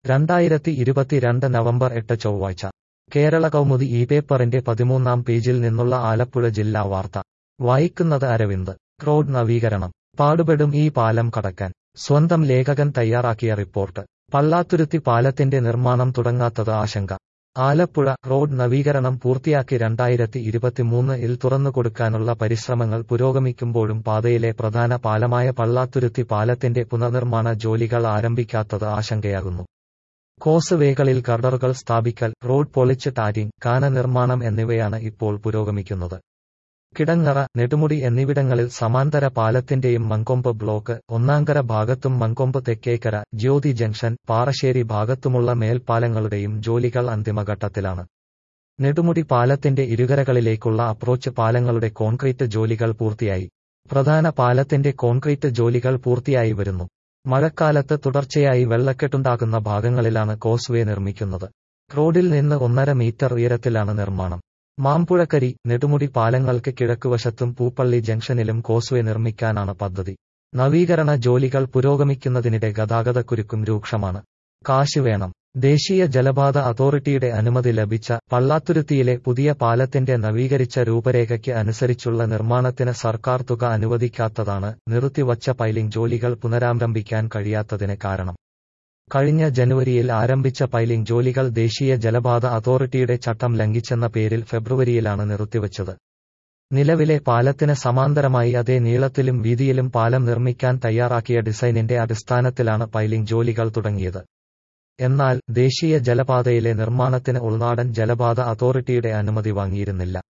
രണ്ടായിരത്തി ഇരുപത്തിരണ്ട് നവംബർ എട്ട് ചൊവ്വാഴ്ച കേരള കൗമുദി ഈ പേപ്പറിന്റെ പതിമൂന്നാം പേജിൽ നിന്നുള്ള ആലപ്പുഴ ജില്ലാ വാർത്ത വായിക്കുന്നത് അരവിന്ദ് റോഡ് നവീകരണം പാടുപെടും ഈ പാലം കടക്കാൻ സ്വന്തം ലേഖകൻ തയ്യാറാക്കിയ റിപ്പോർട്ട് പള്ളാത്തുരുത്തി പാലത്തിന്റെ നിർമ്മാണം തുടങ്ങാത്തത് ആശങ്ക ആലപ്പുഴ റോഡ് നവീകരണം പൂർത്തിയാക്കി രണ്ടായിരത്തി ഇരുപത്തിമൂന്ന് ഇൽ തുറന്നുകൊടുക്കാനുള്ള പരിശ്രമങ്ങൾ പുരോഗമിക്കുമ്പോഴും പാതയിലെ പ്രധാന പാലമായ പള്ളാത്തുരുത്തി പാലത്തിന്റെ പുനർനിർമ്മാണ ജോലികൾ ആരംഭിക്കാത്തത് ആശങ്കയാകുന്നു കോസ് വേകളിൽ ഗർഡറുകൾ സ്ഥാപിക്കൽ റോഡ് പൊളിച്ച് ടാരിങ് കാന നിർമ്മാണം എന്നിവയാണ് ഇപ്പോൾ പുരോഗമിക്കുന്നത് കിടങ്ങറ നെടുമുടി എന്നിവിടങ്ങളിൽ സമാന്തര പാലത്തിന്റെയും മങ്കൊമ്പ് ബ്ലോക്ക് ഒന്നാങ്കര ഭാഗത്തും മങ്കൊമ്പ് തെക്കേക്കര ജ്യോതി ജംഗ്ഷൻ പാറശ്ശേരി ഭാഗത്തുമുള്ള മേൽപ്പാലങ്ങളുടെയും ജോലികൾ അന്തിമഘട്ടത്തിലാണ് നെടുമുടി പാലത്തിന്റെ ഇരുകരകളിലേക്കുള്ള അപ്രോച്ച് പാലങ്ങളുടെ കോൺക്രീറ്റ് ജോലികൾ പൂർത്തിയായി പ്രധാന പാലത്തിന്റെ കോൺക്രീറ്റ് ജോലികൾ പൂർത്തിയായി വരുന്നു മഴക്കാലത്ത് തുടർച്ചയായി വെള്ളക്കെട്ടുണ്ടാകുന്ന ഭാഗങ്ങളിലാണ് കോസ്വേ നിർമ്മിക്കുന്നത് റോഡിൽ നിന്ന് ഒന്നര മീറ്റർ ഉയരത്തിലാണ് നിർമ്മാണം മാമ്പുഴക്കരി നെടുമുടി പാലങ്ങൾക്ക് കിഴക്കുവശത്തും പൂപ്പള്ളി ജംഗ്ഷനിലും കോസ്വേ നിർമ്മിക്കാനാണ് പദ്ധതി നവീകരണ ജോലികൾ പുരോഗമിക്കുന്നതിനിടെ ഗതാഗതക്കുരുക്കും രൂക്ഷമാണ് കാശ് വേണം ദേശീയ ജലപാത അതോറിറ്റിയുടെ അനുമതി ലഭിച്ച പള്ളാത്തുരുത്തിയിലെ പുതിയ പാലത്തിന്റെ നവീകരിച്ച രൂപരേഖയ്ക്ക് അനുസരിച്ചുള്ള നിർമ്മാണത്തിന് സർക്കാർ തുക അനുവദിക്കാത്തതാണ് നിർത്തിവച്ച പൈലിംഗ് ജോലികൾ പുനരാരംഭിക്കാൻ കഴിയാത്തതിന് കാരണം കഴിഞ്ഞ ജനുവരിയിൽ ആരംഭിച്ച പൈലിംഗ് ജോലികൾ ദേശീയ ജലപാത അതോറിറ്റിയുടെ ചട്ടം ലംഘിച്ചെന്ന പേരിൽ ഫെബ്രുവരിയിലാണ് നിർത്തിവച്ചത് നിലവിലെ പാലത്തിന് സമാന്തരമായി അതേ നീളത്തിലും വീതിയിലും പാലം നിർമ്മിക്കാൻ തയ്യാറാക്കിയ ഡിസൈനിന്റെ അടിസ്ഥാനത്തിലാണ് പൈലിംഗ് ജോലികൾ തുടങ്ങിയത് എന്നാൽ ദേശീയ ജലപാതയിലെ നിർമ്മാണത്തിന് ഉൾനാടൻ ജലപാത അതോറിറ്റിയുടെ അനുമതി വാങ്ങിയിരുന്നില്ല